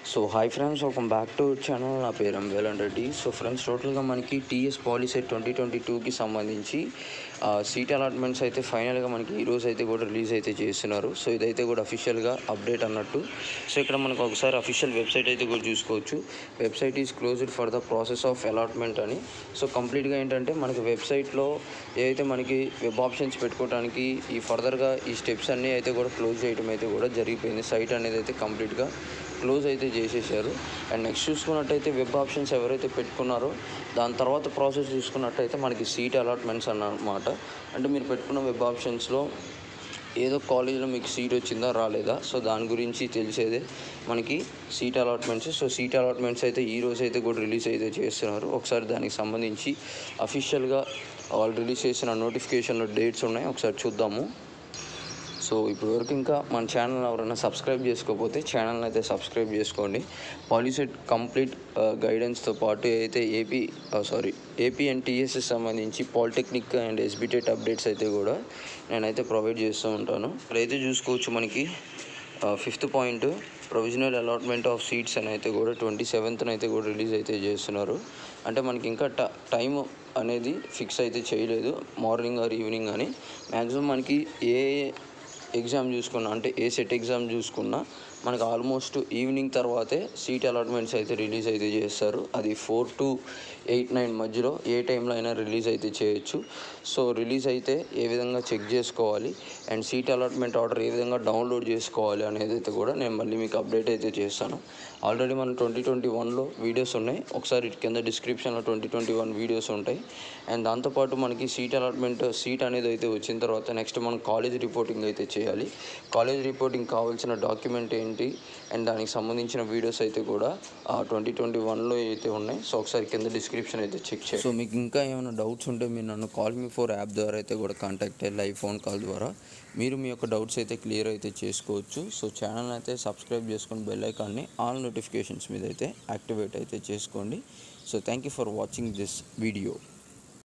so hi friends welcome back to channel నా పేరు ఎంవేలన్ Reddy so friends టోటల్గా మనకి టీఎస్ పాలిసెట్ ట్వంటీ ట్వంటీ టూకి సంబంధించి సీట్ అలాట్మెంట్స్ అయితే ఫైనల్గా మనకి ఈరోజు అయితే కూడా రిలీజ్ అయితే చేస్తున్నారు సో ఇదైతే కూడా అఫీషియల్గా అప్డేట్ అన్నట్టు సో ఇక్కడ మనకు ఒకసారి అఫీషియల్ వెబ్సైట్ అయితే కూడా చూసుకోవచ్చు website is closed for the process of allotment అని సో కంప్లీట్గా ఏంటంటే మనకి వెబ్సైట్లో ఏదైతే మనకి వెబ్ ఆప్షన్స్ పెట్టుకోవడానికి ఈ ఫర్దర్గా ఈ స్టెప్స్ అన్నీ అయితే కూడా క్లోజ్ చేయడం అయితే కూడా జరిగిపోయింది సైట్ అనేది అయితే కంప్లీట్గా క్లోజ్ అయితే చేసేసారు అండ్ నెక్స్ట్ చూసుకున్నట్టయితే వెబ్ ఆప్షన్స్ ఎవరైతే పెట్టుకున్నారో దాని తర్వాత ప్రాసెస్ చూసుకున్నట్టయితే మనకి సీట్ అలాట్మెంట్స్ అన్నమాట అంటే మీరు పెట్టుకున్న వెబ్ ఆప్షన్స్లో ఏదో కాలేజీలో మీకు సీట్ వచ్చిందా రాలేదా సో దాని గురించి తెలిసేదే మనకి seat allotments so seat allotments అయితే ఈ రోజు అయితే కూడా రిలీజ్ అయితే చేస్తున్నారు ఒకసారి దానికి సంబంధించి అఫీషియల్గా వాళ్ళు రిలీజ్ చేసిన నోటిఫికేషన్లో డేట్స్ ఉన్నాయి ఒకసారి చూద్దాము సో ఇప్పుడు వరకు ఇంకా మన ఛానల్ ఎవరైనా సబ్స్క్రైబ్ చేసుకోకపోతే ఛానల్ని అయితే సబ్స్క్రైబ్ చేసుకోండి పాలిసెట్ కంప్లీట్ గైడెన్స్తో పాటు అయితే AP sorry AP and TSS సంబంధించి పాలిటెక్నిక్ అండ్ ఎస్బిటెట్ అప్డేట్స్ అయితే కూడా నేనైతే ప్రొవైడ్ చేస్తూ ఉంటాను ఇక్కడైతే చూసుకోవచ్చు మనకి fifth point provisional allotment of seats అని అయితే కూడా ట్వంటీ సెవెంత్న అయితే కూడా రిలీజ్ అయితే చేస్తున్నారు అంటే మనకి ఇంకా ట టైం అనేది ఫిక్స్ అయితే చేయలేదు మార్నింగ్ ఆర్ ఈవినింగ్ అని మ్యాక్సిమం మనకి ఏ ఎగ్జామ్ చూసుకున్నా అంటే ఏ సెట్ ఎగ్జామ్ చూసుకున్నా మనకు ఆల్మోస్ట్ ఈవినింగ్ తర్వాతే సీట్ అలాట్మెంట్స్ అయితే రిలీజ్ అయితే చేస్తారు అది ఫోర్ టు ఎయిట్ నైన్ మధ్యలో ఏ టైంలో అయినా రిలీజ్ అయితే చేయొచ్చు సో రిలీజ్ అయితే ఏ విధంగా చెక్ చేసుకోవాలి అండ్ సీట్ అలాట్మెంట్ ఆర్డర్ ఏ విధంగా డౌన్లోడ్ చేసుకోవాలి అనేది అయితే కూడా నేను మళ్ళీ మీకు అప్డేట్ అయితే చేస్తాను ఆల్రెడీ మన ట్వంటీ ట్వంటీ వన్లో వీడియోస్ ఉన్నాయి ఒకసారి ఇటు కింద డిస్క్రిప్షన్లో ట్వంటీ ట్వంటీ వన్ వీడియోస్ ఉంటాయి అండ్ దాంతోపాటు మనకి సీట్ అలాట్మెంట్ సీట్ అనేది అయితే వచ్చిన తర్వాత నెక్స్ట్ మనం కాలేజ్ రిపోర్టింగ్ అయితే చేయాలి కాలేజ్ రిపోర్టింగ్ కావాల్సిన డాక్యుమెంట్ ఏంటి అండ్ దానికి సంబంధించిన వీడియోస్ అయితే కూడా ట్వంటీ ట్వంటీ వన్లో అయితే ఉన్నాయి సో ఒకసారి కింద డిస్క్రిప్షన్ అయితే చెక్ చేయండి సో మీకు ఇంకా ఏమైనా డౌట్స్ ఉంటే మీరు నన్ను కాల్ మీ ఫోర్ యాప్ ద్వారా అయితే కూడా కాంటాక్ట్ అయ్యి లైవ్ ఫోన్ కాల్ ద్వారా మీరు మీ యొక్క డౌట్స్ అయితే క్లియర్ అయితే చేసుకోవచ్చు సో ఛానల్ అయితే సబ్స్క్రైబ్ చేసుకొని బెల్ ఐకాన్ని ఆల్ నోటిఫికేషన్స్ మీద అయితే యాక్టివేట్ అయితే చేసుకోండి so thank you for watching this video